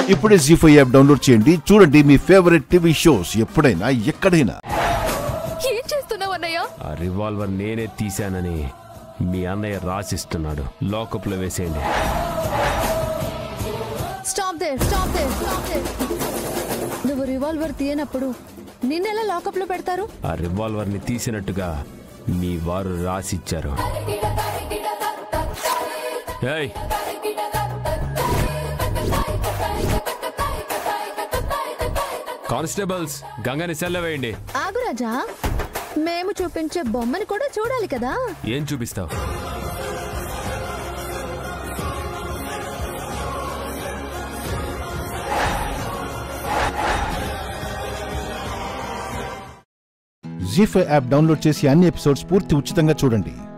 ఇప్పుడే G five app download చేయండి చూడండి మీ ఫేవరెట్ టీవీ షోస్ ఎప్పుడైనా ఎక్కడైనా ఏం చేస్తున్నావు అన్నయ్య ఆ రివాల్వర్ నేనే తీశానని మీ అన్నయ్య రాసిస్తున్నాడు లోకప్లో వేసేయండి స్టాప్ దే స్టాప్ దే స్టాప్ దే నువ్వు రివాల్వర్ తీయనప్పుడు నిన్నెలా లాకప్ లో పెడతారు ఆ రివాల్వర్ ని తీసినట్టుగా మీ వారు రాసిచ్చారు ఏయ్! కానిస్టేబుల్స్ గంగని సెల్ల వేయండి ఆగు రాజా మేము చూపించే బొమ్మని కూడా చూడాలి కదా ఏం చూపిస్తావు జీ ఫైవ్ యాప్ డౌన్లోడ్ చేసి అన్ని ఎపిసోడ్స్ పూర్తి ఉచితంగా చూడండి